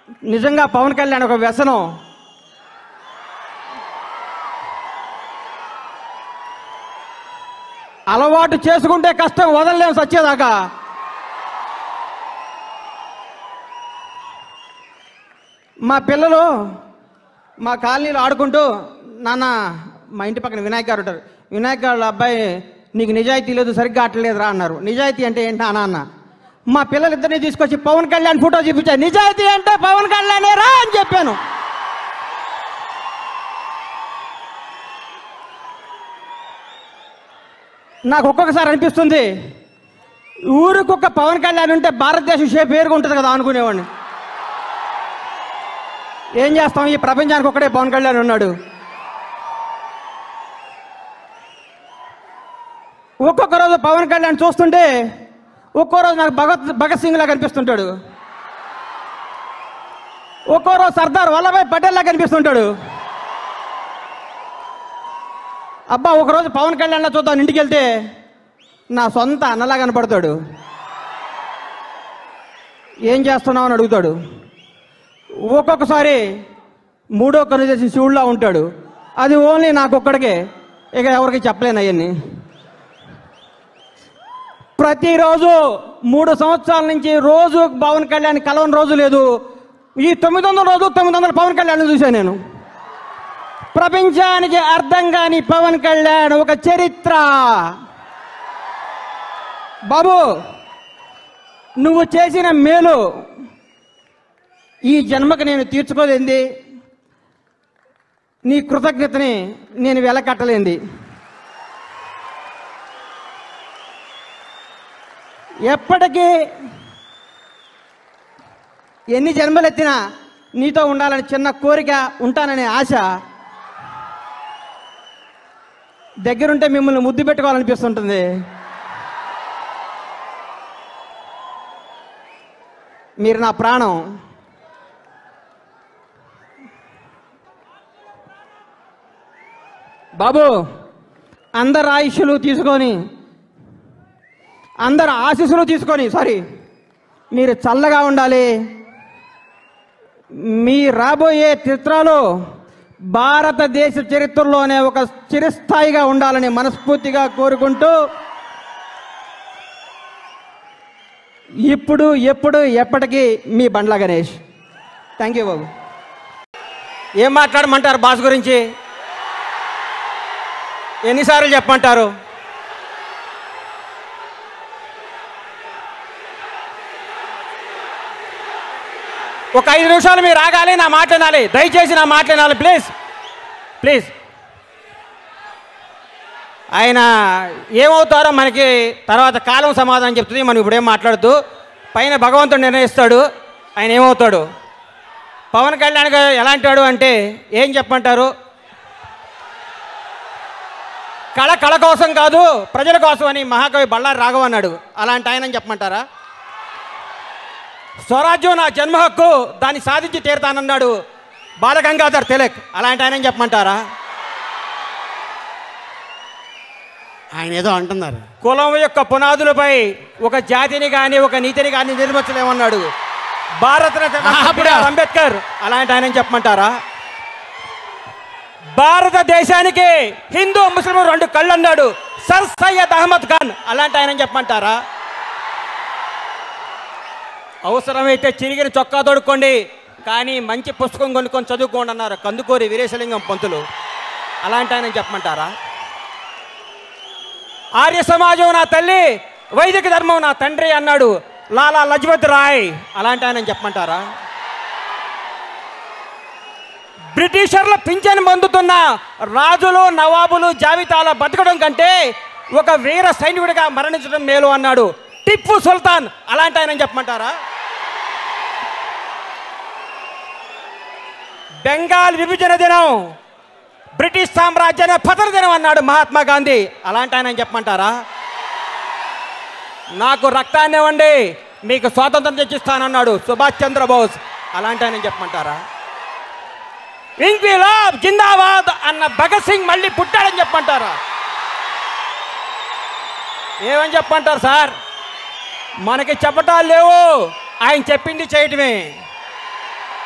నిజంగా పవన్ కళ్యాణ్ ఒక వ్యసనం అలవాటు చేసుకుంటే కష్టం వదలలేము సచ్చేదాకా మా పిల్లలు మా కాలనీలో ఆడుకుంటూ నాన్న మా ఇంటి పక్కన వినాయక్ గారు ఉంటారు వినాయక్ గారు అబ్బాయి నీకు నిజాయితీ లేదు సరిగ్గా ఆటలేదురా అన్నారు నిజాయితీ అంటే ఏంటి నాన్న అన్న మా పిల్లలిద్దరిని తీసుకొచ్చి పవన్ కళ్యాణ్ ఫోటో చూపించారు నిజాయితీ అంటే పవన్ కళ్యాణే రా అని చెప్పాను నాకు ఒక్కొక్కసారి అనిపిస్తుంది ఊరికొక్క పవన్ కళ్యాణ్ ఉంటే భారతదేశం షేప్ పేరుగా ఉంటుంది కదా అనుకునేవాడిని ఏం చేస్తాం ఈ ప్రపంచానికి ఒక్కడే పవన్ కళ్యాణ్ ఉన్నాడు ఒక్కొక్క రోజు పవన్ కళ్యాణ్ చూస్తుంటే ఒక్కో రోజు నాకు భగత్ భగత్ సింగ్ లా కనిపిస్తుంటాడు ఒక్కో రోజు సర్దార్ వల్లభాయ్ పటేల్ లా కనిపిస్తుంటాడు అబ్బా ఒకరోజు పవన్ కళ్యాణ్ లా చూద్దాం ఇంటికి వెళ్తే నా సొంత అన్నలా కనపడతాడు ఏం చేస్తున్నావు అని అడుగుతాడు ఒక్కొక్కసారి మూడో కను చేసి శివుడులా ఉంటాడు అది ఓన్లీ నాకు ఒక్కడికే ఇక ఎవరికి చెప్పలేను అవన్నీ ప్రతిరోజు మూడు సంవత్సరాల నుంచి రోజు పవన్ కళ్యాణ్ కలవని రోజు లేదు ఈ తొమ్మిది వందల రోజు తొమ్మిది వందల పవన్ కళ్యాణ్ చూశాను నేను ప్రపంచానికి అర్థం కాని పవన్ కళ్యాణ్ ఒక చరిత్ర బాబు నువ్వు చేసిన మేలు ఈ జన్మకు నేను తీర్చుకోలేంది నీ కృతజ్ఞతని నేను వెలకట్టలేంది ఎప్పటికీ ఎన్ని జన్మలు ఎత్తినా నీతో ఉండాలని చిన్న కోరిక ఉంటాననే ఆశ దగ్గరుంటే మిమ్మల్ని ముద్దు పెట్టుకోవాలనిపిస్తుంటుంది మీరు నా ప్రాణం బాబు అందరు ఆయుష్లు తీసుకొని అందరు ఆశీస్సులు తీసుకొని సారీ మీరు చల్లగా ఉండాలి మీ రాబోయే చిత్రాలు భారతదేశ చరిత్రలోనే ఒక చిరస్థాయిగా ఉండాలని మనస్ఫూర్తిగా కోరుకుంటూ ఇప్పుడు ఎప్పుడు ఎప్పటికీ మీ బండ్ల గణేష్ థ్యాంక్ యూ బాబు ఏం మాట్లాడమంటారు బాస్ గురించి ఎన్నిసార్లు చెప్పమంటారు ఒక ఐదు నిమిషాలు మీరు ఆగాలి నా మాట వినాలి దయచేసి నా మాట వినాలి ప్లీజ్ ప్లీజ్ ఆయన ఏమవుతారో మనకి తర్వాత కాలం సమాధానం చెప్తుంది మనం ఇప్పుడేం మాట్లాడుతూ పైన భగవంతుడు నిర్ణయిస్తాడు ఆయన ఏమవుతాడు పవన్ కళ్యాణ్ గారు ఎలాంటి వాడు అంటే ఏం చెప్పమంటారు కళ కళ కోసం కాదు ప్రజల కోసం అని మహాకవి బళ్ళారి రాఘవ అన్నాడు అలాంటి ఆయన చెప్పమంటారా స్వరాజ్యం నా జన్మ హక్కు దాన్ని సాధించి తీరుతానన్నాడు బాలగంగాధర్ తిలక్ అలాంటి ఆయన చెప్పమంటారా ఆయన ఏదో అంటున్నారు కులం యొక్క పునాదులపై ఒక జాతిని కానీ ఒక నీతిని కానీ నిర్మించలేమన్నాడు భారతరత్న అప్పుడు- బిఆర్ అంబేద్కర్ అలాంటి ఆయన చెప్పమంటారా భారతదేశానికి హిందూ ముస్లిం రెండు కళ్ళు అన్నాడు సర్ సయ్యద్ అహ్మద్ ఖాన్ అలాంటి ఆయన చెప్పమంటారా అవసరమైతే చిరిగిన చొక్కా తొడుక్కోండి కానీ మంచి పుస్తకం కొనుక్కొని చదువుకోండి అన్నారు కందుకూరి వీరేశలింగం పంతులు అలాంటి ఆయన చెప్పమంటారా ఆర్య సమాజం నా తల్లి వైదిక ధర్మం నా తండ్రి అన్నాడు లాలా లజపత్ రాయ్ అలాంటి ఆయన చెప్పమంటారా బ్రిటిషర్ల పింఛన్ పొందుతున్న రాజులు నవాబులు జాబితాలో బతకడం కంటే ఒక వీర సైనికుడిగా మరణించడం మేలు అన్నాడు టిప్పు సుల్తాన్ అలాంటి ఆయన చెప్పమంటారా బెంగాల్ విభజన దినం బ్రిటిష్ సామ్రాజ్యాన్ని పతన దినం అన్నాడు మహాత్మా గాంధీ అలాంటి ఆయన చెప్పమంటారా నాకు రక్తాన్ని ఇవ్వండి మీకు స్వాతంత్రం తెచ్చిస్తానన్నాడు సుభాష్ చంద్రబోస్ అలాంటి ఆయన చెప్పమంటారా ఇంక్విలాబ్ జిందాబాద్ అన్న భగత్ సింగ్ మళ్ళీ పుట్టాడని చెప్పమంటారా ఏమని చెప్పంటారు సార్ మనకి చెప్పటాలు లేవు ఆయన చెప్పింది చేయటమే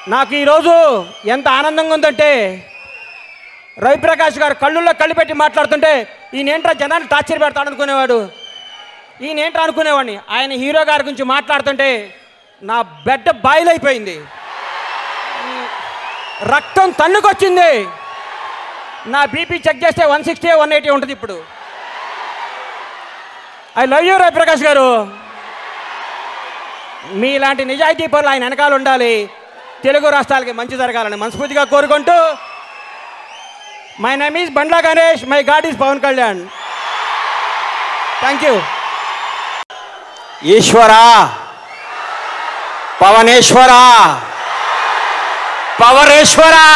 నాకు ఈరోజు ఎంత ఆనందంగా ఉందంటే రవిప్రకాష్ గారు కళ్ళుల్లో కళ్ళు పెట్టి మాట్లాడుతుంటే ఈయనేంట్రా జనాన్ని టార్చర్ పెడతాడు అనుకునేవాడు ఈయనేంట్రా అనుకునేవాడిని ఆయన హీరో గారి గురించి మాట్లాడుతుంటే నా బెడ్ బాయిల్ అయిపోయింది ఈ రక్తం తన్నుకొచ్చింది నా బీపీ చెక్ చేస్తే వన్ సిక్స్టీ వన్ ఎయిటీ ఉంటుంది ఇప్పుడు ఐ లవ్ యూ రవిప్రకాష్ గారు మీలాంటి నిజాయితీ పనులు ఆయన వెనకాల ఉండాలి తెలుగు రాష్ట్రాలకి మంచి జరగాలని మనస్ఫూర్తిగా కోరుకుంటూ my name is Bandla Ganesh my god is Pavan Kalyan thank you ఈశ్వరా పవనేశ్వరా పవరేశ్వరా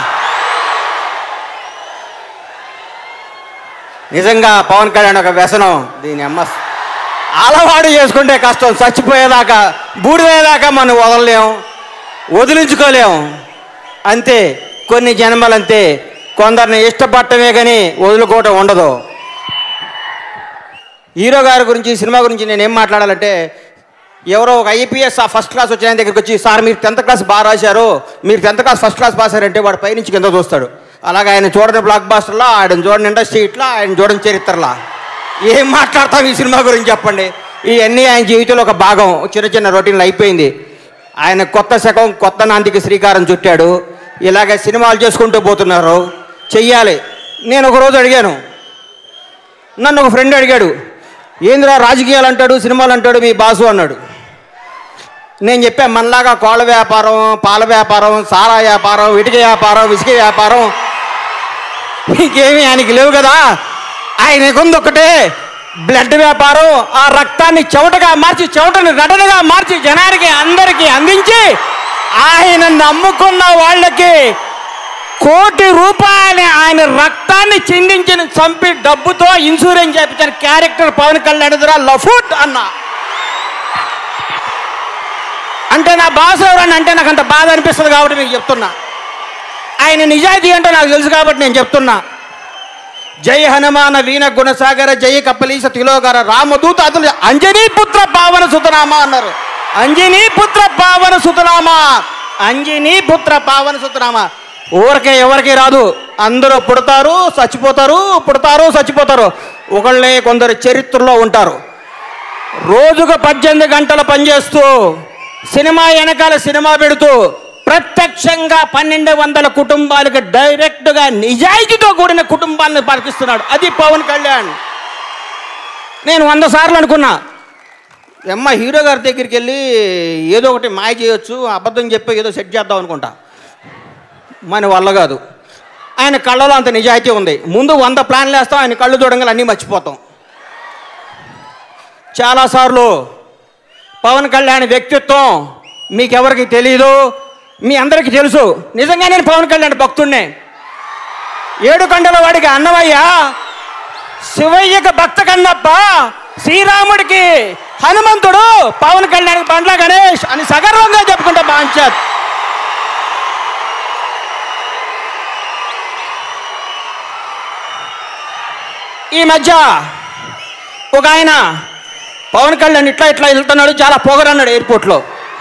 నిజంగా పవన్ కళ్యాణ్ ఒక వ్యసనం దీని అమ్మ అలవాటు చేసుకుంటే కష్టం చచ్చిపోయేదాకా బూడిదేదాకా మనం వదలలేం వదిలించుకోలేం అంతే కొన్ని జన్మలంతే కొందరిని ఇష్టపడటమే కానీ వదులుకోవటం ఉండదు హీరో గారి గురించి సినిమా గురించి నేను ఏం మాట్లాడాలంటే ఎవరో ఒక ఐపీఎస్ ఆ ఫస్ట్ క్లాస్ వచ్చిన ఆయన దగ్గరికి వచ్చి సార్ మీరు టెన్త్ క్లాస్ బాగా రాశారు మీరు tenth class first class pass అయ్యారంటే వాడు పైనుంచి కింద చూస్తాడు అలాగే ఆయన చూడని బ్లాక్ బాస్టర్లా ఆయన చూడని ఇండస్ట్రీ ఇట్లా ఆయన చూడని చరిత్రలా ఏం మాట్లాడతాం ఈ సినిమా గురించి చెప్పండి ఇవన్నీ ఆయన జీవితంలో ఒక భాగం చిన్న చిన్న రొటీన్లు అయిపోయింది ఆయన కొత్త శకం కొత్త నాందికి శ్రీకారం చుట్టాడు ఇలాగ సినిమాలు చేసుకుంటూ పోతున్నారు చెయ్యాలి నేను ఒక రోజు అడిగాను నన్ను ఒక ఫ్రెండ్ అడిగాడు ఏందిరా రాజకీయాలు అంటాడు సినిమాలు అంటాడు మీ బాసు అన్నాడు నేను చెప్పా మనలాగా కోళ్ళ వ్యాపారం పాల వ్యాపారం సారా వ్యాపారం ఇటుక వ్యాపారం ఇసుక వ్యాపారం ఇంకేమీ ఆయనకి లేవు కదా ఆయనకుంది ఒకటే బ్లడ్ వ్యాపారం ఆ రక్తాన్ని చెమటగా మార్చి చెమటని నడనగా మార్చి జనానికి అందరికీ అందించి ఆయన నమ్ముకున్న వాళ్ళకి కోటి రూపాయలు ఆయన రక్తాన్ని చిందించిన చంపి డబ్బుతో ఇన్సూరెన్స్ చేయించిన క్యారెక్టర్ పవన్ కళ్యాణ్ ద్వారా లఫుట్ అన్న అంటే నా బాస్ ఎవరని అంటే నాకు అంత బాధ అనిపిస్తుంది కాబట్టి మీకు చెప్తున్నా ఆయన నిజాయితీ అంటే నాకు తెలుసు కాబట్టి నేను చెప్తున్నా జై హనుమాన వీణ గుణసాగర జయ కపలీశ తిలోగర రామదూత అతులు అంజనీ పుత్ర పావన సుతనామ అన్నారు అంజనీ పుత్ర పావన సుతనామ అంజనీ పుత్ర పావన సుతనామ ఊరికే ఎవరికి రాదు అందరూ పుడతారు చచ్చిపోతారు పుడతారు చచ్చిపోతారు ఒకళ్ళే కొందరు చరిత్రలో ఉంటారు రోజుకు పద్దెనిమిది గంటలు పనిచేస్తూ సినిమా వెనకాల సినిమా పెడుతూ ప్రత్యక్షంగా పన్నెండు వందల కుటుంబాలకు డైరెక్ట్గా నిజాయితీతో కూడిన కుటుంబాలను పలికిస్తున్నాడు అది పవన్ కళ్యాణ్ నేను వంద సార్లు అనుకున్నా అమ్మ హీరో గారి దగ్గరికి వెళ్ళి ఏదో ఒకటి మాయ చేయొచ్చు అబద్ధం చెప్పి ఏదో సెట్ చేద్దాం అనుకుంటా మన వల్ల కాదు ఆయన కళ్ళలో అంత నిజాయితీ ఉంది ముందు వంద ప్లాన్లు వేస్తాం ఆయన కళ్ళు చూడంగా అన్నీ మర్చిపోతాం చాలాసార్లు పవన్ కళ్యాణ్ వ్యక్తిత్వం మీకెవరికి తెలీదు మీ అందరికీ తెలుసు నిజంగా నేను పవన్ కళ్యాణ్ భక్తుడినే ఏడు కండల వాడికి అన్నమయ్య శివయ్యకి భక్త కన్నప్ప శ్రీరాముడికి హనుమంతుడు పవన్ కళ్యాణ్ బండ్ల గణేష్ అని సగర్వంగా చెప్పుకుంటా బాంచత్ ఈ మధ్య ఒక ఆయన పవన్ కళ్యాణ్ ఇట్లా ఇట్లా వెళ్తున్నాడు చాలా పొగరన్నాడు ఎయిర్పోర్ట్లో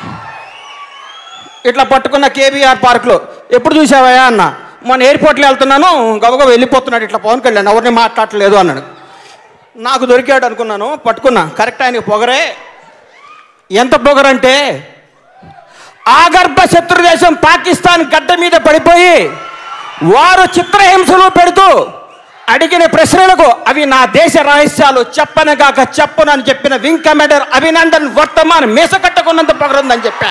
ఇట్లా పట్టుకున్న కేబీఆర్ పార్క్లో ఎప్పుడు చూసావయ్యా అన్న మొన్న ఎయిర్పోర్ట్లో వెళ్తున్నాను గబగబ వెళ్ళిపోతున్నాడు ఇట్లా పవన్ కళ్యాణ్ ఎవరిని మాట్లాడట్లేదు అన్నాడు నాకు దొరికాడు అనుకున్నాను పట్టుకున్నా కరెక్ట్ ఆయనకి పొగరే ఎంత పొగరంటే ఆగర్భ శత్రు దేశం పాకిస్తాన్ గడ్డ మీద పడిపోయి వారు చిత్రహింసలు పెడుతూ అడిగిన ప్రశ్నలకు అవి నా దేశ రహస్యాలు చెప్పనగాక చెప్పను అని చెప్పిన వింగ్ కమాండర్ అభినందన్ వర్తమాన్ మీస కట్టుకున్నంత పొగరుందని చెప్పా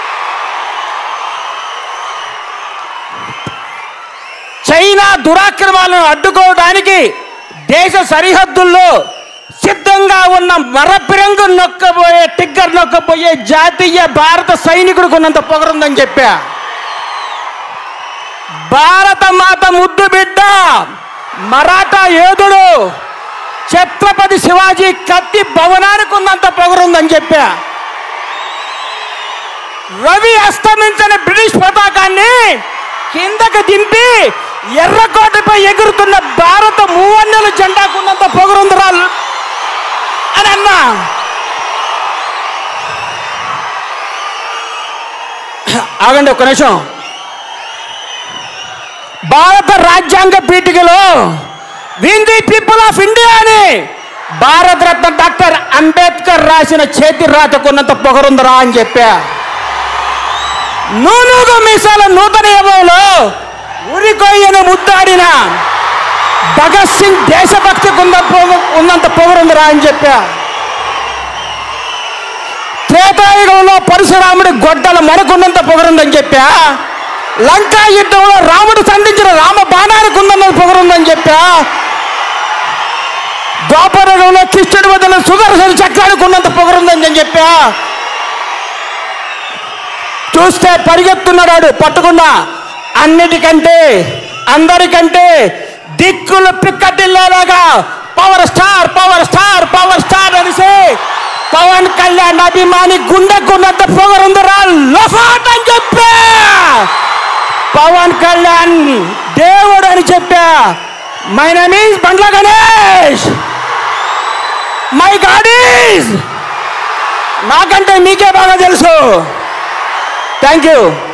చైనా దురాక్రమాలను అడ్డుకోవడానికి దేశ సరిహద్దుల్లో సిద్ధంగా ఉన్న మరపిరంగు నొక్కబోయే టిగ్గర్ నొక్కబోయే జాతీయ భారత సైనికుడికి ఉన్నంత పొగరుందని చెప్పా భారత మాత ముద్దు బిడ్డ మరాఠా యోధుడు ఛత్రపతి శివాజీ కత్తి భవనానికి ఉన్నంత పొగరుందని చెప్పా రవి అస్తమించని బ్రిటిష్ పతాకాన్ని కిందకు దింపి ఎర్రకోటపై ఎగురుతున్న భారత మూవన్నెల జెండాకున్నంత పొగరుందిరా అని అన్నా ఆగండి ఒక్క నిమిషం భారత రాజ్యాంగ పీఠికలో we the people of India అని భారతరత్న డాక్టర్ అంబేద్కర్ రాసిన చేతి రాతకున్నంత పొగరుందరా అని చెప్పా నూనూగు మీసాల నూతన యుగంలో ఉరికొయ్యను ముద్దాడిన భగత్ సింగ్ దేశభక్తికి ఉన్న పొగ- ఉన్నంత పొగరుందిరా అని చెప్పా త్రేతాయుగంలో పరశురాముడి గొడ్డల మనకున్నంత పొగరుందని చెప్పా లంకా యుద్ధంలో రాముడు సంధించిన రామ బాణానికి ఉన్నంత పొగరుందని చెప్పా ద్వాపరయుగంలో కృష్ణుడి వదిన సుదర్శన చక్రానికి ఉన్నంత పొగరుందని చెప్పా చూస్తే పరిగెత్తున్నాడు పట్టుకున్నా అన్నిటికంటే అందరికంటే దిక్కులు పిక్కటిల్లేలాగా power star power star power star అనేసి పవన్ కళ్యాణ్ అభిమాని గుండెకున్నంత పొగరుందిరా లఫాట్ అని చెప్పా పవన్ కళ్యాణ్ దేవుడు అని చెప్పా my name is Bandla Ganesh my god is నాకంటే మీకే బాగా తెలుసు థ్యాంక్ యూ